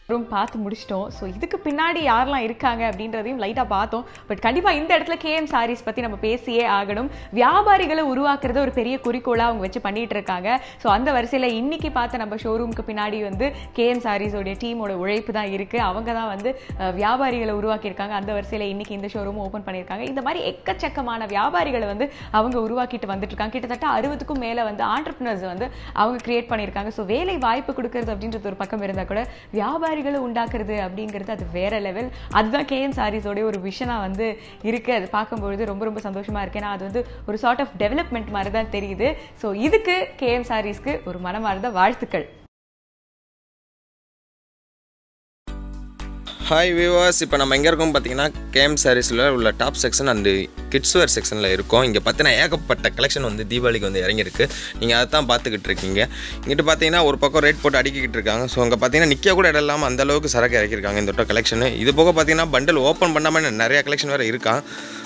room பார்த்து முடிச்சிட்டோம் so இதுக்கு பின்னாடி யாரெல்லாம் இருக்காங்க அப்படின்றதையும் லைட்டாக பார்த்தோம் பட் கண்டிப்பாக இந்த இடத்துல கேஎம் சாரீஸ் பற்றி நம்ம பேசியே ஆகணும் வியாபாரிகளை உருவாக்குறது ஒரு பெரிய குறிக்கோளாக அவங்க வச்சு பண்ணிட்டு இருக்காங்க ஸோ அந்த வரிசையில் இன்னைக்கு பார்த்த நம்ம ஷோரூமுக்கு பின்னாடி வந்து கேஎம் சாரீஸோடைய டீமோட உழைப்பு தான் இருக்குது அவங்க தான் வந்து அஹ், வியாபாரிகளை உருவாக்கியிருக்காங்க அந்த வரிசையில் இன்னைக்கு இந்த ஷோரூமும் ஓப்பன் பண்ணியிருக்காங்க இந்த மாதிரி எக்கச்சக்கமான வியாபாரிகளை வந்து அவங்க உருவாக்கிட்டு வந்துட்டு இருக்காங்க கிட்டத்தட்ட அறுபதுக்கும் மேலே வந்து ஆண்டர்பிரினர்ஸ் வந்து அவங்க கிரியேட் பண்ணியிருக்காங்க ஸோ வேலை வாய்ப்பு கொடுக்கறது அப்படின்றது ஒரு பக்கம் இருந்தால் கூட வியாபாரிகளை உண்டாக்குறது அப்படிங்கிறது அது வேற லெவல் அதுதான் கேஎம் சாரீஸோடைய ஒரு விஷனாக வந்து இருக்கு அது பார்க்கும்பொழுது ரொம்ப ரொம்ப சந்தோஷமா இருக்கு ஏன்னா அது வந்து ஒரு சார்ட் ஆஃப் டெவலப்மெண்ட் மாதிரி தான் தெரியுது ஸோ இதுக்கு கேஎம் சாரீஸ்க்கு ஒரு மனமார்ந்த வாழ்த்துக்கள் ஹாய் வியூவர்ஸ் இப்போ நம்ம எங்கே இருக்கோம் பார்த்தீங்கன்னா கேம் சாரீஸில் உள்ள top section and kids wear செக்ஷனில் இருக்கோம் இங்கே பார்த்தீங்கன்னா ஏகப்பட்ட கலெக்ஷன் வந்து தீபாவளிக்கு வந்து இறங்கியிருக்கு நீங்கள் அதை தான் பார்த்துக்கிட்டு இருக்கீங்க இங்கிட்டு பார்த்தீங்கன்னா ஒரு பக்கம் ரேட் போட்டு அடிக்கிட்டு இருக்காங்க ஸோ அங்கே பார்த்தீங்கன்னா நிற்க கூட இடம் இல்லாமல் அந்த அளவுக்கு சரக்கு இறக்கியிருக்காங்க இந்த கலெக்ஷன் இது போக பார்த்தீங்கன்னா பண்டல் ஓப்பன் பண்ணாமல் நிறைய கலெக்ஷன் வேறு இருக்கான்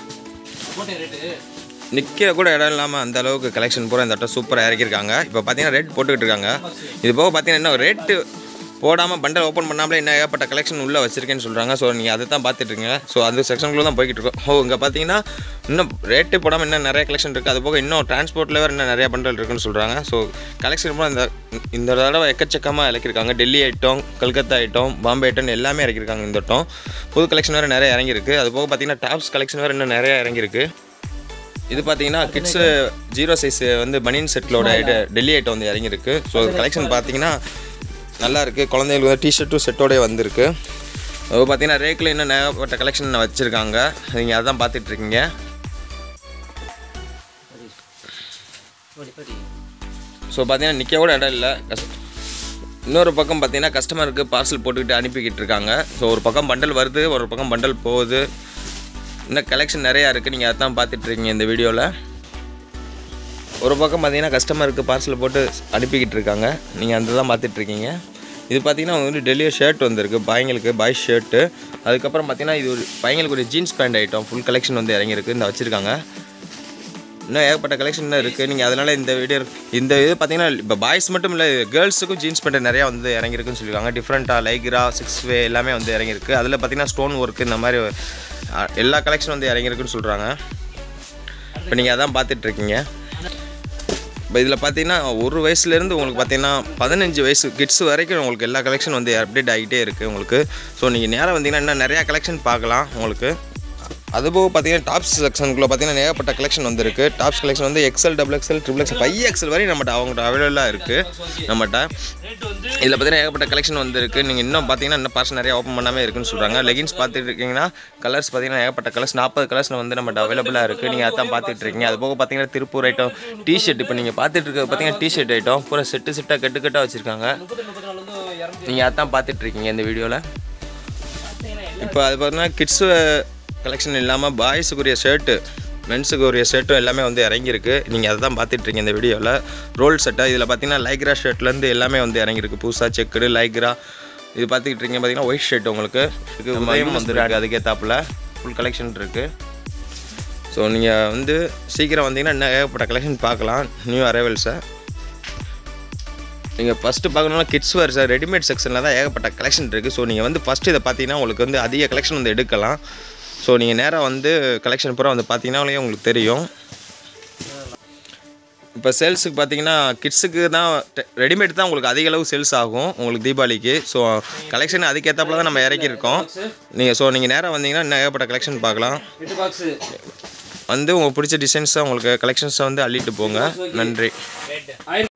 நிற்க கூட இடம் இல்லாமல் அந்த அளவுக்கு கலெக்ஷன் பூரா இந்த வட்டம் சூப்பராக இறக்கியிருக்காங்க இப்போ பார்த்தீங்கன்னா ரேட் போட்டுக்கிட்டு இருக்காங்க இது போக பார்த்தீங்கன்னா இன்னும் ரேட்டு போடாமல் பண்டல் ஓப்பன் பண்ணாமலே என்ன ஏகப்பட்ட கலெக்ஷன் உள்ளே வச்சிருக்கேன்னு சொல்கிறாங்க ஸோ நீங்கள் அதை தான் பார்த்துட்டு இருக்கீங்க ஸோ அந்த செக்ஷனுக்குள்ளே தான் போய்கிட்டு இருக்கோம் ஓ இங்கே பார்த்தீங்கன்னா இன்னும் ரேட்டு போடாமல் இன்னும் நிறைய கலெக்ஷன் இருக்குது அது போக இன்னும் டிரான்ஸ்போர்ட்டில் வேறு இன்னும் நிறைய பண்டல் இருக்குன்னு சொல்கிறாங்க ஸோ கலெக்ஷன் பூரா இந்த இந்த தடவை எக்கச்சக்கமாக இறக்கியிருக்காங்க Delhi item Calcutta item Bombay item எல்லாமே இறக்கியிருக்காங்க இந்த வட்டம் புது கலெக்ஷன் வேறு நிறைய இறங்கியிருக்கு அது போக பார்த்தீங்கன்னா டாப்ஸ் கலெக்ஷன் வேறு இன்னும் நிறைய இறங்கியிருக்கு இது பார்த்தீங்கன்னா கிட்ஸு ஜீரோ சைஸ் வந்து பனியன் செட்டிலோட ஐட்ட டெல்லி ஐட்டம் வந்து இறங்கியிருக்கு ஸோ கலெக்ஷன் பார்த்தீங்கன்னா நல்லா இருக்குது குழந்தைங்களுக்கு வந்து டிஷர்ட்டும் செட்டோடய வந்திருக்கு அது பார்த்தீங்கன்னா ரேக்கில் இன்னும் நிறையப்பட்ட கலெக்ஷன் வச்சுருக்காங்க நீங்கள் அதான் பார்த்துட்டு இருக்கீங்க ஸோ பார்த்தீங்கன்னா நிற்க கூட இடம் இல்லை கஸ் இன்னொரு பக்கம் பார்த்தீங்கன்னா கஸ்டமருக்கு பார்சல் போட்டுக்கிட்டு அனுப்பிக்கிட்டு இருக்காங்க ஸோ ஒரு பக்கம் பண்டல் வருது ஒரு பக்கம் பண்டல் போகுது இன்னும் கலெக்ஷன் நிறையா இருக்குது நீங்கள் அதான் பார்த்துட்டு இருக்கீங்க இந்த வீடியோவில் ஒரு பக்கம் பார்த்தீங்கன்னா கஸ்டமருக்கு பார்சல் போட்டு அனுப்பிக்கிட்டு இருக்காங்க நீங்கள் அந்த தான் பார்த்துட்டு இருக்கீங்க இது பார்த்தீங்கன்னா வந்து டெல்லியோ ஷர்ட் வந்திருக்கு பாய்ங்களுக்கு பாய் ஷர்ட்டு அதுக்கப்புறம் பார்த்தீங்கன்னா இது ஒரு பையங்களுக்கு ஒரு jeans pant item full collection வந்து இறங்கியிருக்கு இந்த வச்சுருக்காங்க இன்னும் ஏகப்பட்ட கலெக்ஷன் தான் இருக்குது நீங்கள் அதனால் இந்த வீடியோ இந்த இது பார்த்தீங்கன்னா இப்போ பாய்ஸ் மட்டும் இல்லை கேர்ள்ஸுக்கும் ஜீன்ஸ் பேண்ட் நிறையா வந்து இறங்கியிருக்குன்னு சொல்லியிருக்காங்க டிஃப்ரெண்ட்டாக லைக்ரா சிக்ஸ் வே எல்லாமே வந்து இறங்கியிருக்கு அதில் பார்த்தீங்கன்னா ஸ்டோன் ஒர்க் இந்த மாதிரி அஹ், எல்லா கலெக்ஷன் வந்து இறங்கியிருக்குன்னு சொல்கிறாங்க இப்போ நீங்கள் அதான் பார்த்துட்டு இருக்கீங்க இப்போ இதில் பார்த்தீங்கன்னா ஒரு வயசுலேருந்து உங்களுக்கு பார்த்தீங்கன்னா பதினஞ்சு வயசு கிட்ஸ் வரைக்கும் உங்களுக்கு எல்லா கலெக்ஷன் வந்து அப்டேட் ஆகிட்டே இருக்குது உங்களுக்கு ஸோ நீங்கள் நேராக வந்தீங்கன்னா இன்னும் நிறையா கலெக்ஷன் பார்க்கலாம் உங்களுக்கு அதுபோக பார்த்தீங்கன்னா டாப்ஸ் செக்ஷனுக்குள்ளே பார்த்தீங்கன்னா ஏகப்பட்ட கலெக்ஷன் வந்திருக்கு டாப்ஸ் கலெக்ஷன் வந்து XL double XL triple XL five XL வரையும் நம்மகிட்ட அவங்கள்ட்ட அவைலபிளாக இருக்குது நம்மகிட்ட இதில் பார்த்தீங்கன்னா ஏகப்பட்ட கலெக்ஷன் வந்திருக்கு நீங்கள் இன்னும் பார்த்தீங்கன்னா இன்னும் பார்சல் நிறைய ஓப்பன் பண்ணாமல் இருக்குன்னு சொல்கிறாங்க லெகின்ஸ் பார்த்துட்டு இருக்கீங்கன்னா கலர்ஸ் பார்த்தீங்கன்னா ஏகப்பட்ட கலர்ஸ் நாற்பது கலர்ஸ் வந்து நம்மகிட்ட அவைலபிளாக இருக்குது நீங்கள் அதான் பார்த்துட்டு இருக்கீங்க அது போக பார்த்தீங்கன்னா திருப்பூர் ஐட்டம் டிஷர்ட் இப்போ நீங்கள் பார்த்துட்டு இருக்க பார்த்தீங்கன்னா டிஷர்ட் ஐட்டம் பூரா செட்டு செட்டாக கட்டு கட்டாக வச்சுருக்காங்க நீங்கள் அதான் பார்த்துட்டு இருக்கீங்க இந்த வீடியோவில் இப்போ அது பார்த்தீங்கன்னா கிட்ஸு கலெக்ஷன் இல்லாமல் பாய்ஸுக்குரிய ஷர்ட்டு மென்ஸுக்கு உரிய ஷர்ட்டும் எல்லாமே வந்து இறங்கியிருக்கு நீங்கள் அதை தான் பார்த்துட்ருக்கீங்க இந்த வீடியோவில் ரோல் செட்டாக இதில் பார்த்தீங்கன்னா லைக்ரா ஷர்ட்லேருந்து எல்லாமே வந்து இறங்கியிருக்கு புதுசாக செக்குடு லைக்ரா இது பார்த்துக்கிட்டு இருக்கீங்க பார்த்தீங்கன்னா ஒயிட் ஷர்ட் உங்களுக்கு இதுக்கு உதயம் வந்துருக்கு அதுக்கேற்றாப்புல ஃபுல் கலெக்ஷன் இருக்குது ஸோ நீங்கள் வந்து சீக்கிரம் வந்தீங்கன்னா இன்னும் ஏகப்பட்ட கலெக்ஷன் பார்க்கலாம் நியூ அரைவல்ஸை நீங்கள் ஃபஸ்ட்டு பார்க்கணுன்னா கிட்ஸ் வேர் சார் ரெடிமேட் செக்ஷனில் தான் ஏகப்பட்ட கலெக்ஷன் இருக்குது ஸோ நீங்கள் வந்து ஃபஸ்ட்டு இதை பார்த்தீங்கன்னா உங்களுக்கு வந்து அதிக கலெக்ஷன் வந்து எடுக்கலாம் ஸோ நீங்கள் நேராக வந்து கலெக்ஷன் பூரா வந்து பார்த்தீங்கன்னாலே உங்களுக்கு தெரியும் இப்போ சேல்ஸுக்கு பார்த்தீங்கன்னா கிட்ஸுக்கு தான் ரெடிமேட் தான் உங்களுக்கு அதிக அளவு சேல்ஸ் ஆகும் உங்களுக்கு தீபாவளிக்கு ஸோ கலெக்ஷன் அதுக்கேற்றாப்புல தான் நம்ம இறக்கியிருக்கோம் நீங்கள் ஸோ நீங்கள் நேராக வந்தீங்கன்னா இன்னும் ஏகப்பட்ட கலெக்ஷன் பார்க்கலாம் வந்து உங்களுக்கு பிடிச்ச டிசைன்ஸை உங்களுக்கு கலெக்ஷன்ஸை வந்து அள்ளிட்டு போங்க நன்றி